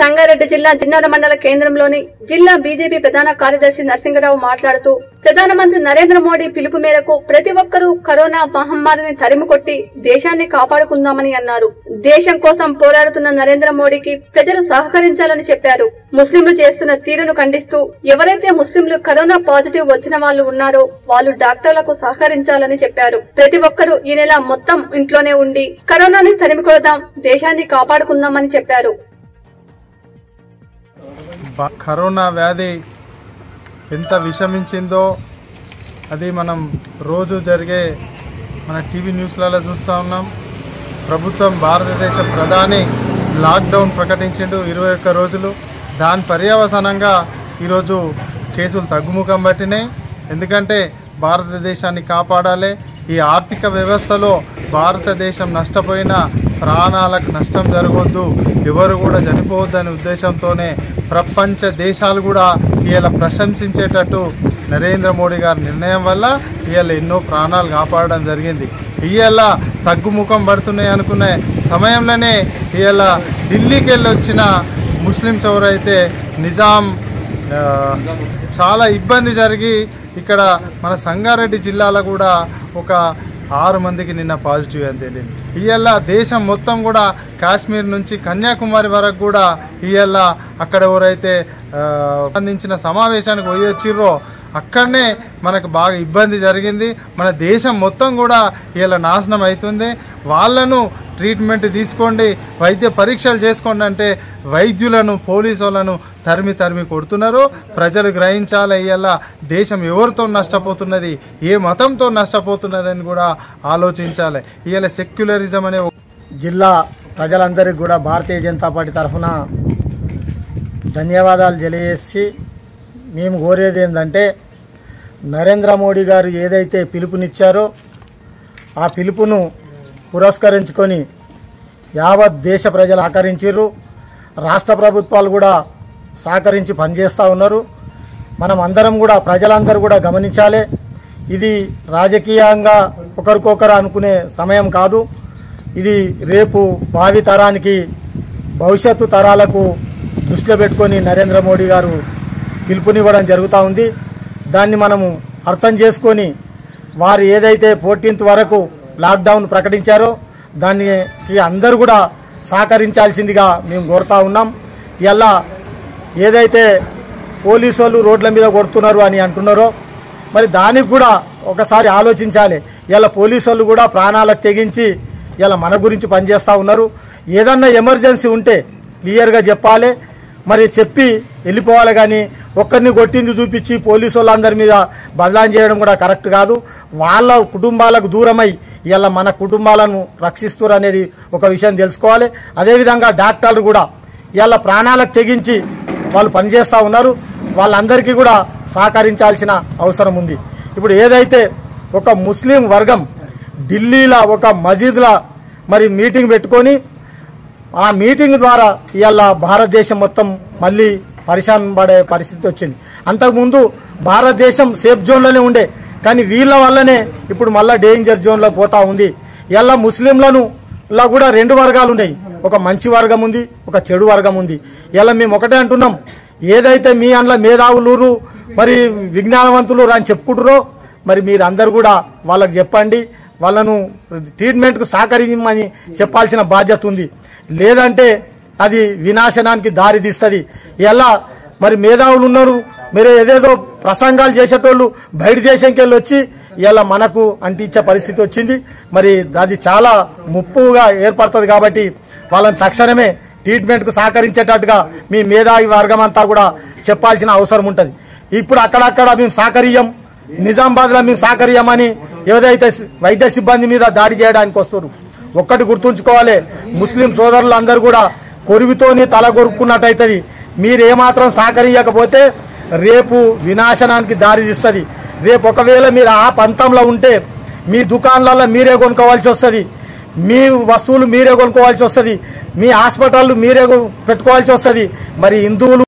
సంగారెడ్డి జిల్లా జిన్నార మండల కేంద్రంలోని జిల్లా బీజేపీ ప్రధాన కార్యదర్శి నరసింగరావు మాట్లాడుతూ ప్రధానమంత్రి నరేంద్ర మోడీ పిలుపు మేరకు ప్రతి ఒక్కరూ కరోనా మహమ్మారిని తరిమికొట్టి దేశాన్ని కాపాడుకుందామని అన్నారు దేశం కోసం పోరాడుతున్న నరేంద్ర మోడీకి ప్రజలు సహకరించాలని చెప్పారు ముస్లింలు చేస్తున్న తీరును ఖండిస్తూ ఎవరైతే ముస్లింలు కరోనా పాజిటివ్ వచ్చిన వాళ్ళు ఉన్నారో వాళ్ళు డాక్టర్లకు సహకరించాలని చెప్పారు ప్రతి ఒక్కరూ ఈ నెల మొత్తం ఇంట్లోనే ఉండి కరోనాని తరిమికొడదాం దేశాన్ని కాపాడుకుందామని చెప్పారు బ- కరోనా వ్యాధి ఎంత విషమించిందో అది మనం రోజు జరిగే మన టీవీ న్యూస్లలో చూస్తూ ఉన్నాం ప్రభుత్వం భారతదేశ ప్రధాని లాక్డౌన్ ప్రకటించిండు ఇరవై ఒక్క రోజులు దాని పర్యవసానంగా ఈరోజు కేసులు తగ్గుముఖం పట్టినాయి ఎందుకంటే భారతదేశాన్ని కాపాడాలి ఈ ఆర్థిక వ్యవస్థలో భారతదేశం నష్టపోయిన ప్రాణాలకు నష్టం జరగొద్దు ఎవరు కూడా చనిపోవద్దనే ఉద్దేశంతోనే ప్రపంచ దేశాలు కూడా ఇవాళ ప్రశంసించేటట్టు నరేంద్ర మోడీ గారి నిర్ణయం వల్ల ఇవాళ ఎన్నో ప్రాణాలు కాపాడడం జరిగింది ఇవాళ తగ్గుముఖం పడుతున్నాయి అనుకునే సమయంలోనే ఇవాళ ఢిల్లీకి వెళ్ళి వచ్చిన ముస్లిమ్స్ ఎవరైతే నిజాం ఆ, చాలా ఇబ్బంది జరిగి ఇక్కడ మన సంగారెడ్డి జిల్లాలో కూడా ఒక ఆరు మందికి నిన్న పాజిటివ్ అని తేలింది ఇవాళ దేశం మొత్తం కూడా కాశ్మీర్ నుంచి కన్యాకుమారి వరకు కూడా ఇవాళ అక్కడ ఎవరైతే ఆ, సంబంధించిన సమావేశానికి పోయి వచ్చిర్రో అక్కడనే మనకు బాగా ఇబ్బంది జరిగింది మన దేశం మొత్తం కూడా ఇలా నాశనం అవుతుంది వాళ్ళను ట్రీట్మెంట్ తీసుకోండి వైద్య పరీక్షలు చేసుకోండి అంటే వైద్యులను పోలీసు వాళ్ళను తరిమి తరిమి కొడుతున్నారు ప్రజలు గ్రహించాలి ఇవాళ దేశం ఎవరితో నష్టపోతున్నది ఏ మతంతో నష్టపోతున్నది అని కూడా ఆలోచించాలి ఇవాళ సెక్యులరిజం అనే ఒక జిల్లా ప్రజలందరికీ కూడా భారతీయ జనతా పార్టీ తరఫున ధన్యవాదాలు తెలియజేసి మేము కోరేది ఏంటంటే నరేంద్ర మోడీ గారు ఏదైతే పిలుపునిచ్చారో ఆ పిలుపును పురస్కరించుకొని యావత్ దేశ ప్రజలు సహకరించారు రాష్ట్ర ప్రభుత్వాలు కూడా సహకరించి పనిచేస్తూ ఉన్నారు మనం అందరం కూడా ప్రజలందరూ కూడా గమనించాలి ఇది రాజకీయంగా ఒకరికొకరు అనుకునే సమయం కాదు ఇది రేపు భావి తరానికి భవిష్యత్తు తరాలకు దృష్టిలో పెట్టుకొని నరేంద్ర మోడీ గారు పిలుపునివ్వడం జరుగుతూ ఉంది దాన్ని మనము అర్థం చేసుకొని వారు ఏదైతే ఫోర్టీన్త్ వరకు లాక్డౌన్ ప్రకటించారో దానికి అందరూ కూడా సహకరించాల్సిందిగా మేము కోరుతా ఉన్నాం ఇలా ఏదైతే పోలీసు వాళ్ళు రోడ్ల మీద కొడుతున్నారు అని అంటున్నారో మరి దానికి కూడా ఒకసారి ఆలోచించాలి ఇలా పోలీసు వాళ్ళు కూడా ప్రాణాలకు తెగించి ఇలా మన గురించి పనిచేస్తూ ఉన్నారు ఏదన్నా ఎమర్జెన్సీ ఉంటే క్లియర్గా చెప్పాలి మరి చెప్పి వెళ్ళిపోవాలి కానీ ఒక్కరిని కొట్టింది చూపించి పోలీసు వాళ్ళందరి మీద బదలాం చేయడం కూడా కరెక్ట్ కాదు వాళ్ళ కుటుంబాలకు దూరమై ఇలా మన కుటుంబాలను రక్షిస్తారు అనేది ఒక విషయం తెలుసుకోవాలి అదేవిధంగా డాక్టర్లు కూడా ఇలా ప్రాణాలకు తెగించి వాళ్ళు పనిచేస్తూ ఉన్నారు వాళ్ళందరికీ కూడా సహకరించాల్సిన అవసరం ఉంది ఇప్పుడు ఏదైతే ఒక ముస్లిం వర్గం ఢిల్లీలో ఒక మసీద్లో మరి మీటింగ్ పెట్టుకొని ఆ మీటింగ్ ద్వారా ఇవాళ భారతదేశం మొత్తం మళ్ళీ పరిశాన్ పడే పరిస్థితి వచ్చింది అంతకుముందు భారతదేశం సేఫ్ జోన్లోనే ఉండే కానీ వీళ్ళ వల్లనే ఇప్పుడు మళ్ళీ డేంజర్ జోన్లో పోతా ఉంది ఇలా ముస్లింలను లా కూడా రెండు వర్గాలు ఉన్నాయి ఒక మంచి వర్గం ఉంది ఒక చెడు వర్గం ఉంది ఇలా మేము ఒకటే అంటున్నాం ఏదైతే మీ అందులో మేధావులు మరి విజ్ఞానవంతులు అని చెప్పుకుంటారో మరి మీరు అందరు కూడా వాళ్ళకి చెప్పండి వాళ్ళను ట్రీట్మెంట్కు సహకరించమని చెప్పాల్సిన బాధ్యత ఉంది లేదంటే అది వినాశనానికి దారి తీస్తుంది ఎలా మరి మేధావులు ఉన్నారు మీరు ఏదేదో ప్రసంగాలు చేసేటోళ్ళు బయట దేశంకి వెళ్ళి వచ్చి ఇలా మనకు అంటించే పరిస్థితి వచ్చింది మరి అది చాలా ముప్పుగా ఏర్పడుతుంది కాబట్టి వాళ్ళని తక్షణమే ట్రీట్మెంట్కు సహకరించేటట్టుగా మీ మేధావి వర్గం అంతా కూడా చెప్పాల్సిన అవసరం ఉంటుంది ఇప్పుడు అక్కడక్కడ మేము సహకరియం నిజామాబాద్లో మేము సహకరియమని ఏదైతే వైద్య సిబ్బంది మీద దాడి చేయడానికి వస్తారు ఒక్కటి గుర్తుంచుకోవాలి ముస్లిం సోదరులు అందరూ కూడా కొరివితోని తల కొరుక్కున్నట్టయితుంది మీరు ఏమాత్రం సహకరియకపోతే రేపు వినాశనానికి దారి తీస్తుంది రేపు ఒకవేళ మీరు ఆ పంతంలో ఉంటే మీ దుకాణాలలో మీరే కొనుక్కోవాల్సి వస్తుంది మీ వస్తువులు మీరే కొనుక్కోవాల్సి వస్తుంది మీ హాస్పిటల్ మీరే పెట్టుకోవాల్సి వస్తుంది మరి హిందువులు